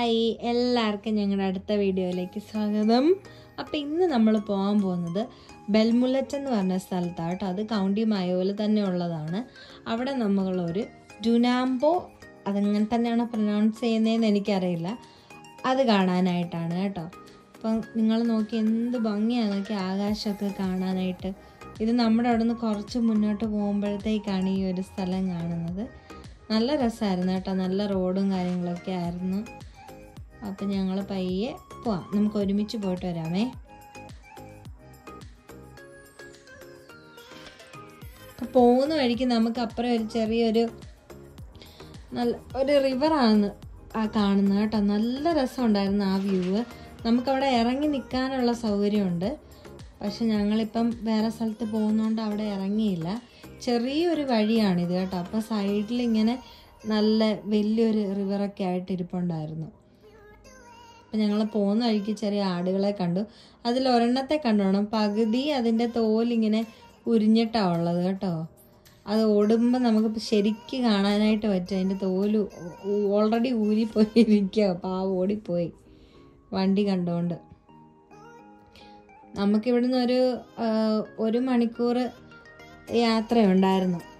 hi എല്ലാവർക്കും ഞങ്ങളുടെ അടുത്ത വീഡിയോയിലേക്ക് സ്വാഗതം അപ്പം ഇന്ന് നമ്മൾ പോകാൻ പോകുന്നത് ബെൽമുലറ്റ് എന്ന് പറഞ്ഞ സ്ഥലത്താണ് കേട്ടോ അത് കൗണ്ടി മയോയിൽ തന്നെ ഉള്ളതാണ് അവിടെ നമ്മളൊരു ഡുനാംബോ അതെങ്ങനെ തന്നെയാണ് പ്രൊനൗൺസ് ചെയ്യുന്നതെന്ന് എനിക്കറിയില്ല അത് കാണാനായിട്ടാണ് കേട്ടോ അപ്പം നിങ്ങൾ നോക്കി എന്ത് ഭംഗിയാണ് നോക്കി ആകാശമൊക്കെ കാണാനായിട്ട് ഇത് നമ്മുടെ അവിടെ നിന്ന് കുറച്ച് മുന്നോട്ട് പോകുമ്പോഴത്തേക്കാണ് ഈ ഒരു സ്ഥലം കാണുന്നത് നല്ല രസമായിരുന്നു കേട്ടോ നല്ല റോഡും കാര്യങ്ങളൊക്കെ ആയിരുന്നു അപ്പം ഞങ്ങൾ പയ്യെ പോവാം നമുക്ക് ഒരുമിച്ച് പോയിട്ട് വരാമേ അപ്പം പോകുന്ന വഴിക്ക് നമുക്ക് അപ്പുറം ഒരു ചെറിയൊരു നല്ല ഒരു റിവറാണ് ആ കാണുന്നത് കേട്ടോ നല്ല രസമുണ്ടായിരുന്നു ആ വ്യൂ നമുക്കവിടെ ഇറങ്ങി നിൽക്കാനുള്ള സൗകര്യമുണ്ട് പക്ഷെ ഞങ്ങളിപ്പം വേറെ സ്ഥലത്ത് പോകുന്നതുകൊണ്ട് അവിടെ ഇറങ്ങിയില്ല ചെറിയൊരു വഴിയാണിത് കേട്ടോ അപ്പം സൈഡിൽ ഇങ്ങനെ നല്ല വലിയൊരു റിവറൊക്കെ ആയിട്ട് ഇരിപ്പുണ്ടായിരുന്നു അപ്പം ഞങ്ങൾ പോകുന്ന വഴിക്ക് ചെറിയ ആടുകളെ കണ്ടു അതിൽ ഒരെണ്ണത്തെ കണ്ടോണം പകുതി അതിൻ്റെ തോലിങ്ങനെ ഉരിഞ്ഞിട്ടാണ് ഉള്ളത് കേട്ടോ അത് ഓടുമ്പോൾ നമുക്ക് ശരിക്ക് കാണാനായിട്ട് പറ്റും അതിൻ്റെ തോല് ഓൾറെഡി ഊരിപ്പോയി ഇരിക്കുക അപ്പോൾ ആ ഓടിപ്പോയി വണ്ടി കണ്ടുകൊണ്ട് നമുക്കിവിടുന്ന് ഒരു ആ, ഒരു മണിക്കൂർ യാത്രയുണ്ടായിരുന്നു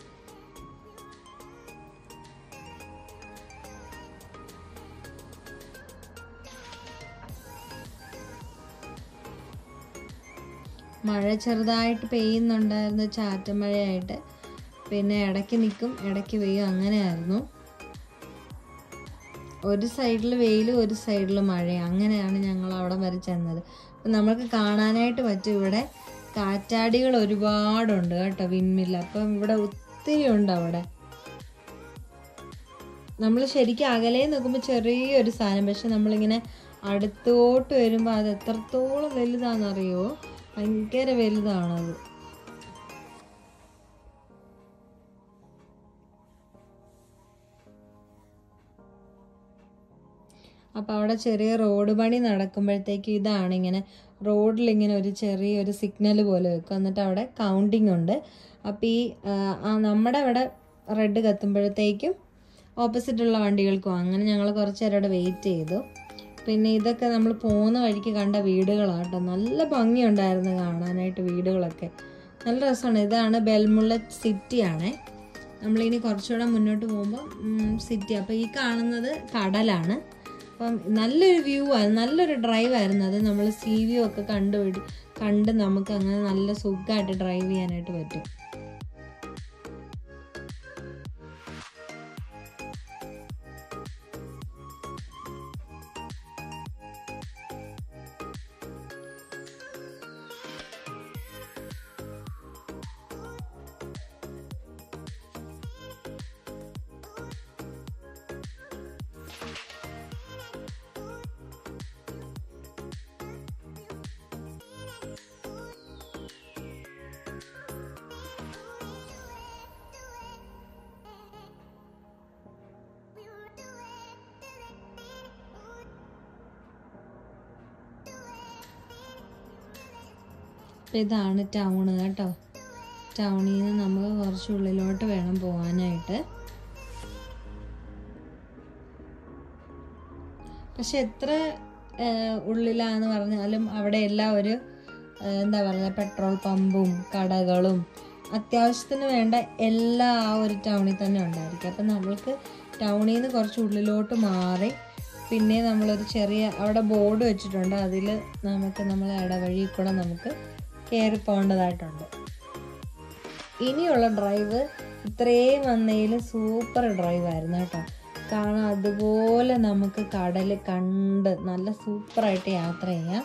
മഴ ചെറുതായിട്ട് പെയ്യുന്നുണ്ടായിരുന്നു ചാറ്റമഴയായിട്ട് പിന്നെ ഇടയ്ക്ക് നിൽക്കും ഇടയ്ക്ക് പെയ്യും അങ്ങനെയായിരുന്നു ഒരു സൈഡിൽ വെയിലും ഒരു സൈഡിൽ മഴയും അങ്ങനെയാണ് ഞങ്ങൾ അവിടെ വരെ ചെന്നത് അപ്പം നമുക്ക് കാണാനായിട്ട് പറ്റും ഇവിടെ കാറ്റാടികൾ ഒരുപാടുണ്ട് കേട്ടോ വിൻമില്ല അപ്പം ഇവിടെ ഒത്തിരി ഉണ്ട് അവിടെ നമ്മൾ ശരിക്കും അകലെ നോക്കുമ്പോൾ ചെറിയൊരു സാധനം പക്ഷെ നമ്മളിങ്ങനെ അടുത്തോട്ട് വരുമ്പോൾ അത് എത്രത്തോളം വലുതാണെന്നറിയോ ഭയങ്കര വലുതാണത് അപ്പോൾ അവിടെ ചെറിയ റോഡ് പണി നടക്കുമ്പോഴത്തേക്ക് ഇതാണ് ഇങ്ങനെ റോഡിൽ ഇങ്ങനെ ഒരു ചെറിയൊരു സിഗ്നൽ പോലെ വെക്കും എന്നിട്ട് അവിടെ കൗണ്ടിങ് ഉണ്ട് അപ്പോൾ ഈ ആ, ആ നമ്മുടെ അവിടെ റെഡ് കത്തുമ്പോഴത്തേക്കും ഓപ്പോസിറ്റുള്ള വണ്ടികൾക്കും അങ്ങനെ ഞങ്ങൾ കുറച്ച് നേരം അവിടെ വെയിറ്റ് ചെയ്തു പിന്നെ ഇതൊക്കെ നമ്മൾ പോകുന്ന വഴിക്ക് കണ്ട വീടുകളാണ് കേട്ടോ നല്ല ഭംഗിയുണ്ടായിരുന്നു കാണാനായിട്ട് വീടുകളൊക്കെ നല്ല രസമാണ് ഇതാണ് ബെൽമുള്ളറ്റ് സിറ്റിയാണേ നമ്മളിനി കുറച്ചുകൂടെ മുന്നോട്ട് പോകുമ്പോൾ സിറ്റി അപ്പോൾ ഈ കാണുന്നത് കടലാണ് അപ്പം നല്ലൊരു വ്യൂ ആയിരുന്നു നല്ലൊരു ഡ്രൈവ് ആയിരുന്നു അത് നമ്മൾ സി വ്യൂ ഒക്കെ കണ്ടു പിടി- കണ്ട് നമുക്ക് അങ്ങനെ നല്ല സുഖമായിട്ട് ഡ്രൈവ് ചെയ്യാനായിട്ട് പറ്റും അപ്പം ഇതാണ് ടൗൺ കേട്ടോ ടൗണിൽ നിന്ന് നമുക്ക് കുറച്ച് ഉള്ളിലോട്ട് വേണം പോകാനായിട്ട് പക്ഷെ എത്ര ഏഹ്, ഉള്ളിലാന്ന് പറഞ്ഞാലും അവിടെ എല്ലാം ഒരു ഏഹ്, എന്താ പറയുക പെട്രോൾ പമ്പും കടകളും അത്യാവശ്യത്തിന് വേണ്ട എല്ലാ ആ ഒരു ടൗണിൽ തന്നെ ഉണ്ടായിരിക്കും അപ്പം നമ്മൾക്ക് ടൗണിൽ നിന്ന് കുറച്ച് ഉള്ളിലോട്ട് മാറി പിന്നെ നമ്മളൊരു ചെറിയ അവിടെ ബോർഡ് വെച്ചിട്ടുണ്ട് അതിൽ നമുക്ക് നമ്മൾ ഇടവഴി കൂടെ നമുക്ക് കയറി പോകേണ്ടതായിട്ടുണ്ട് ഇനിയുള്ള ഡ്രൈവ് ഇത്രയും വന്നതിൽ സൂപ്പർ ഡ്രൈവ് ആയിരുന്നു കേട്ടോ കാണാൻ അതുപോലെ നമുക്ക് കടൽ കണ്ട് നല്ല സൂപ്പറായിട്ട് യാത്ര ചെയ്യാം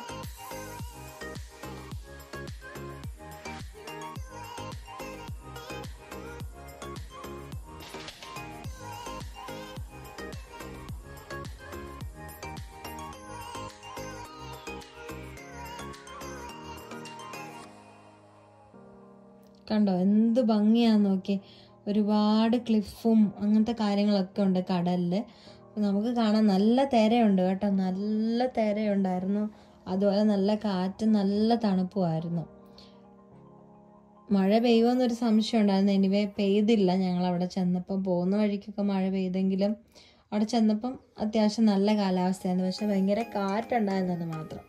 കണ്ടോ എന്ത് ഭംഗിയാന്ന് നോക്കി ഒരുപാട് ക്ലിഫും അങ്ങനത്തെ കാര്യങ്ങളൊക്കെ ഉണ്ട് കടലിൽ നമുക്ക് കാണാൻ നല്ല തിരയുണ്ട് കേട്ടോ നല്ല തിരയുണ്ടായിരുന്നു അതുപോലെ നല്ല കാറ്റും നല്ല തണുപ്പുമായിരുന്നു മഴ പെയ്യുമെന്നൊരു സംശയം ഉണ്ടായിരുന്നു എനിവേ പെയ്തില്ല ഞങ്ങൾ അവിടെ ചെന്നപ്പോൾ പോകുന്ന വഴിക്കൊക്കെ മഴ പെയ്തെങ്കിലും അവിടെ ചെന്നപ്പം അത്യാവശ്യം നല്ല കാലാവസ്ഥയായിരുന്നു പക്ഷെ ഭയങ്കര കാറ്റുണ്ടായിരുന്നത് മാത്രം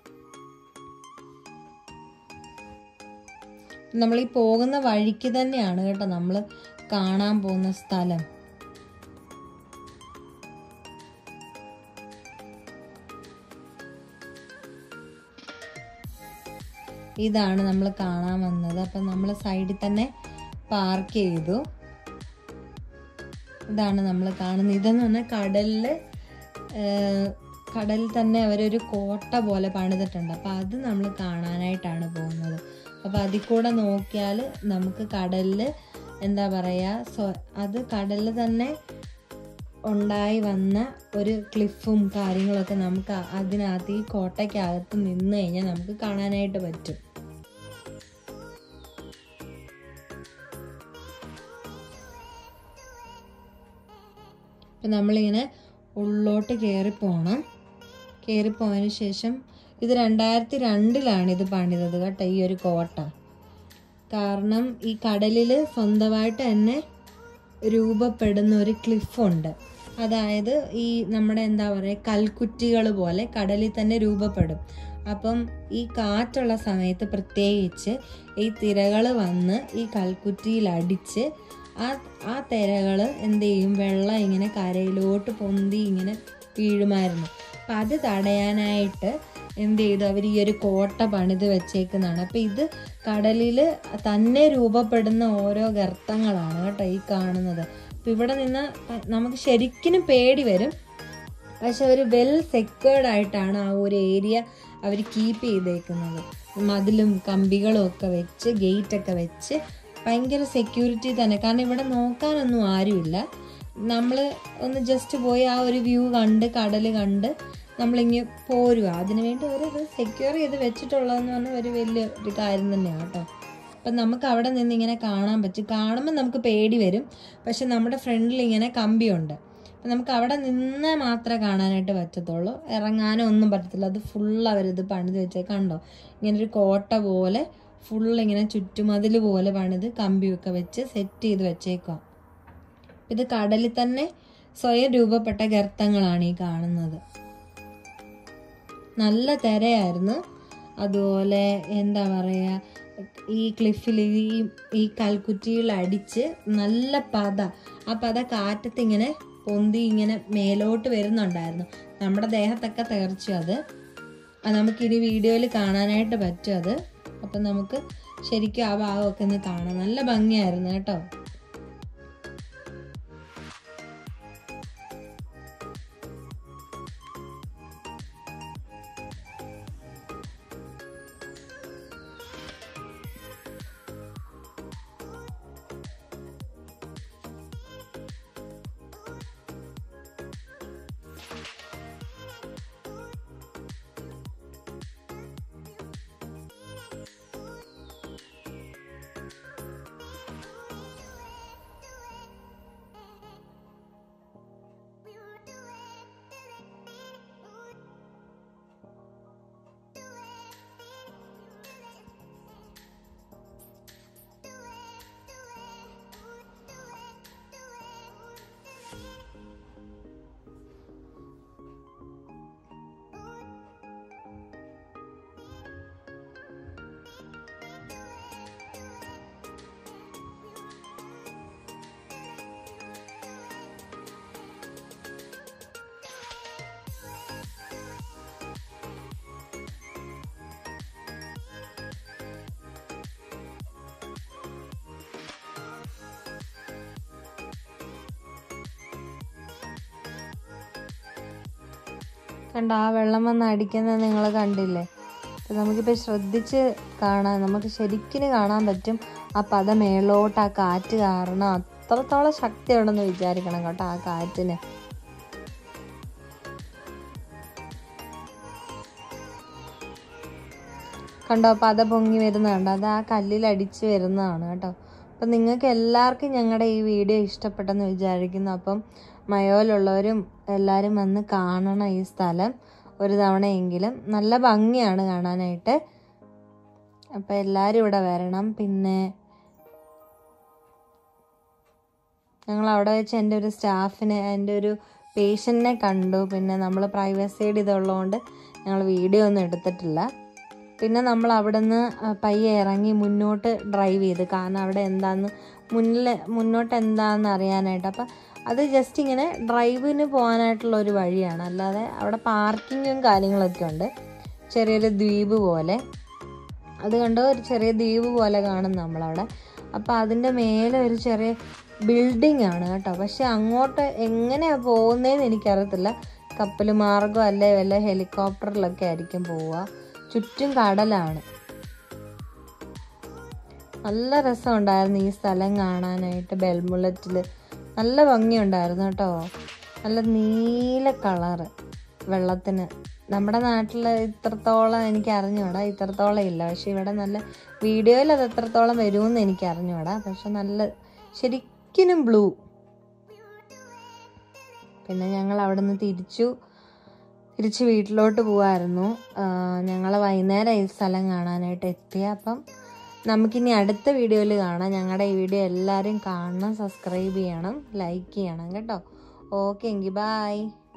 നമ്മൾ ഈ പോകുന്ന വഴിക്ക് തന്നെയാണ് കേട്ടോ നമ്മൾ കാണാൻ പോകുന്ന സ്ഥലം ഇതാണ് നമ്മൾ കാണാൻ വന്നത് അപ്പം നമ്മൾ സൈഡിൽ തന്നെ പാർക്ക് ചെയ്തു ഇതാണ് നമ്മൾ കാണുന്നത് ഇതെന്ന് പറഞ്ഞാൽ കടലിൽ കടലിൽ തന്നെ അവരൊരു കോട്ട പോലെ പണിതിട്ടുണ്ട് അപ്പം അത് നമ്മൾ കാണാനായിട്ടാണ് പോകുന്നത് അപ്പം അതിൽ കൂടെ നോക്കിയാൽ നമുക്ക് കടലിൽ എന്താ പറയുക സ്വ അത് കടലിൽ തന്നെ ഉണ്ടായി വന്ന ഒരു ക്ലിഫും കാര്യങ്ങളൊക്കെ നമുക്ക് അ- അതിനകത്ത് ഈ കോട്ടയ്ക്കകത്ത് നിന്ന് കഴിഞ്ഞാൽ നമുക്ക് കാണാനായിട്ട് പറ്റും അപ്പം നമ്മളിങ്ങനെ ഉള്ളോട്ട് കയറി പോകണം കയറി പോയതിന് ശേഷം ഇത് രണ്ടായിരത്തി രണ്ടിലാണ് ഇത് പണിതത് കേട്ടോ ഈ ഒരു കോട്ട കാരണം ഈ കടലിൽ സ്വന്തമായിട്ട് തന്നെ രൂപപ്പെടുന്ന ഒരു ക്ലിഫുണ്ട് അതായത് ഈ നമ്മുടെ എന്താ പറയുക കൽക്കുറ്റികൾ പോലെ കടലിൽ തന്നെ രൂപപ്പെടും അപ്പം ഈ കാറ്റുള്ള സമയത്ത് പ്രത്യേകിച്ച് ഈ തിരകൾ വന്ന് ഈ കൽക്കുറ്റിയിൽ അടിച്ച് ആ ആ തിരകൾ എന്ത് ചെയ്യും വെള്ളം ഇങ്ങനെ കരയിലോട്ട് പൊന്തി ഇങ്ങനെ വീഴുമായിരുന്നു അപ്പം അത് തടയാനായിട്ട് എന്ത് ചെയ്തു അവർ ഈ ഒരു കോട്ട പണിത് വെച്ചേക്കുന്നതാണ് അപ്പം ഇത് കടലിൽ തന്നെ രൂപപ്പെടുന്ന ഓരോ ഗർത്തങ്ങളാണ് കേട്ടോ ഈ കാണുന്നത് അപ്പം ഇവിടെ നിന്ന് നമുക്ക് ശരിക്കും പേടി വരും പക്ഷെ ഒരു വെൽ സെക്വേർഡ് ആയിട്ടാണ് ആ ഒരു ഏരിയ അവർ കീപ്പ് ചെയ്തേക്കുന്നത് മതിലും കമ്പികളും ഒക്കെ വെച്ച് ഗേറ്റ് ഒക്കെ വെച്ച് ഭയങ്കര സെക്യൂരിറ്റി തന്നെ കാരണം ഇവിടെ നോക്കാനൊന്നും ആരുമില്ല നമ്മൾ ഒന്ന് ജസ്റ്റ് പോയി ആ ഒരു വ്യൂ കണ്ട് കടൽ കണ്ട് നമ്മളിങ്ങ് പോരുക അതിനുവേണ്ടി ഒരു ഇത് സെക്യൂർ ചെയ്ത് വെച്ചിട്ടുള്ളതെന്ന് പറഞ്ഞാൽ ഒരു വലിയ ഒരു കാര്യം തന്നെയാണ് കേട്ടോ അപ്പം നമുക്ക് അവിടെ നിന്ന് ഇങ്ങനെ കാണാൻ പറ്റും കാണുമ്പോൾ നമുക്ക് പേടി വരും പക്ഷെ നമ്മുടെ ഫ്രണ്ടിൽ ഇങ്ങനെ കമ്പിയുണ്ട് അപ്പം നമുക്ക് അവിടെ നിന്ന് മാത്രമേ കാണാനായിട്ട് പറ്റത്തുള്ളൂ ഇറങ്ങാനോ ഒന്നും പറ്റത്തില്ല അത് ഫുൾ അവരിത് പണിത് വെച്ചേ കണ്ടോ ഇങ്ങനെ ഒരു കോട്ട പോലെ ഫുൾ ഇങ്ങനെ ചുറ്റുമതിൽ പോലെ പണിത് കമ്പിയൊക്കെ വെച്ച് സെറ്റ് ചെയ്ത് വെച്ചേക്കുക ഇത് കടലിൽ തന്നെ സ്വയം രൂപപ്പെട്ട ഗർത്തങ്ങളാണ് ഈ കാണുന്നത് നല്ല തിരയായിരുന്നു അതുപോലെ എന്താ പറയുക ഈ ക്ലിഫിൽ ഈ ഈ കൽക്കുറ്റിയിൽ അടിച്ച് നല്ല പത ആ പത കാറ്റത്ത് ഇങ്ങനെ പൊന്തി ഇങ്ങനെ മേലോട്ട് വരുന്നുണ്ടായിരുന്നു നമ്മുടെ ദേഹത്തൊക്കെ തീർച്ചു അത് അത് നമുക്കിനി വീഡിയോയിൽ കാണാനായിട്ട് പറ്റും അത് അപ്പം നമുക്ക് ശരിക്കും ആ ഭാഗമൊക്കെ ഒന്ന് കാണാം നല്ല ഭംഗിയായിരുന്നു കേട്ടോ കണ്ട ആ വെള്ളം വന്ന് അടിക്കുന്നത് നിങ്ങൾ കണ്ടില്ലേ അപ്പം നമുക്കിപ്പോൾ ശ്രദ്ധിച്ച് കാണാൻ നമുക്ക് ശരിക്കും കാണാൻ പറ്റും ആ പത മേളോട്ട് ആ കാറ്റ് കാരണം അത്രത്തോളം ശക്തി ഉണ്ടെന്ന് വിചാരിക്കണം കേട്ടോ ആ കാറ്റിന് കണ്ടോ പത പൊങ്ങി വരുന്ന കണ്ടോ അത് ആ കല്ലിൽ അടിച്ച് വരുന്നതാണ് കേട്ടോ അപ്പം നിങ്ങൾക്ക് എല്ലാവർക്കും ഞങ്ങളുടെ ഈ വീഡിയോ ഇഷ്ടപ്പെട്ടെന്ന് വിചാരിക്കുന്നു അപ്പം മയോലുള്ളവരും എല്ലാവരും വന്ന് കാണണം ഈ സ്ഥലം ഒരു തവണയെങ്കിലും നല്ല ഭംഗിയാണ് കാണാനായിട്ട് അപ്പം എല്ലാവരും ഇവിടെ വരണം പിന്നെ ഞങ്ങൾ അവിടെ വെച്ച് എൻ്റെ ഒരു സ്റ്റാഫിനെ എൻ്റെ ഒരു പേഷ്യൻറ്റിനെ കണ്ടു പിന്നെ നമ്മൾ പ്രൈവസൈഡ് ഇതുള്ളതുകൊണ്ട് ഞങ്ങൾ വീഡിയോ ഒന്നും എടുത്തിട്ടില്ല പിന്നെ നമ്മൾ അവിടെ നിന്ന് പയ്യെ ഇറങ്ങി മുന്നോട്ട് ഡ്രൈവ് ചെയ്ത് കാരണം അവിടെ എന്താന്ന് മുന്നിൽ മുന്നോട്ട് എന്താണെന്ന് അറിയാനായിട്ട് അപ്പം അത് ജസ്റ്റ് ഇങ്ങനെ ഡ്രൈവിന് പോകാനായിട്ടുള്ള ഒരു വഴിയാണ് അല്ലാതെ അവിടെ പാർക്കിങ്ങും കാര്യങ്ങളൊക്കെ ഉണ്ട് ചെറിയൊരു ദ്വീപ് പോലെ അത് കണ്ടോ ഒരു ചെറിയ ദ്വീപ് പോലെ കാണും നമ്മളവിടെ അപ്പോൾ അതിൻ്റെ മേലെ ഒരു ചെറിയ ബിൽഡിംഗ് ആണ് കേട്ടോ പക്ഷെ അങ്ങോട്ട് എങ്ങനെയാണ് പോകുന്നതെന്ന് എനിക്കറിയത്തില്ല കപ്പൽ മാർഗം അല്ലേ വല്ല ഹെലികോപ്റ്ററിലൊക്കെ ആയിരിക്കും പോവുക ചുറ്റും കടലാണ് നല്ല രസമുണ്ടായിരുന്നു ഈ സ്ഥലം കാണാനായിട്ട് ബെൽമുള്ളറ്റിൽ നല്ല ഭംഗിയുണ്ടായിരുന്നു കേട്ടോ നല്ല നീല കളറ് വെള്ളത്തിന് നമ്മുടെ നാട്ടിൽ ഇത്രത്തോളം എനിക്ക് അറിഞ്ഞൂടാ ഇത്രത്തോളം ഇല്ല പക്ഷെ ഇവിടെ നല്ല വീഡിയോയിൽ അത് എത്രത്തോളം വരുമെന്ന് എനിക്ക് അറിഞ്ഞൂടാ പക്ഷെ നല്ല ശരിക്കും ബ്ലൂ പിന്നെ ഞങ്ങൾ അവിടെ നിന്ന് തിരിച്ചു തിരിച്ച് വീട്ടിലോട്ട് പോവായിരുന്നു ഞങ്ങൾ വൈകുന്നേരം ഈ സ്ഥലം കാണാനായിട്ട് എത്തി അപ്പം നമുക്കിനി അടുത്ത വീഡിയോയിൽ കാണാം ഞങ്ങളുടെ ഈ വീഡിയോ എല്ലാവരും കാണണം സബ്സ്ക്രൈബ് ചെയ്യണം ലൈക്ക് ചെയ്യണം കേട്ടോ ഓക്കെ എങ്കിൽ ബായ്